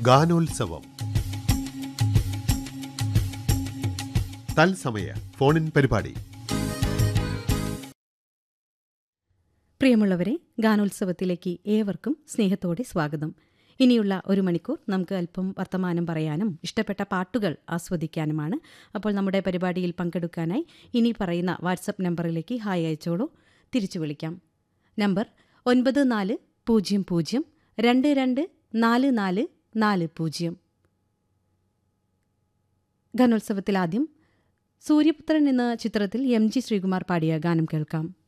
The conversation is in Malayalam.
ഗാനോത്സവം തത്സമയ ഫോണിൻ പരിപാടി പ്രിയമുള്ളവരെ ഗാനോത്സവത്തിലേക്ക് ഏവർക്കും സ്നേഹത്തോടെ സ്വാഗതം ഇനിയുള്ള ഒരു മണിക്കൂർ നമുക്ക് അല്പം വർത്തമാനം പറയാനും ഇഷ്ടപ്പെട്ട പാട്ടുകൾ ആസ്വദിക്കാനുമാണ് അപ്പോൾ നമ്മുടെ പരിപാടിയിൽ പങ്കെടുക്കാനായി ഇനി പറയുന്ന വാട്സപ്പ് നമ്പറിലേക്ക് ഹായ് അയച്ചോളൂ തിരിച്ചു വിളിക്കാം നമ്പർ ഒൻപത് നാല് പൂജ്യം പൂജ്യം രണ്ട് രണ്ട് നാല് നാല് നാല് പൂജ്യം ഗാനോത്സവത്തിൽ ആദ്യം സൂര്യപുത്രൻ എന്ന ചിത്രത്തിൽ എം ജി ശ്രീകുമാർ പാടിയ ഗാനം കേൾക്കാം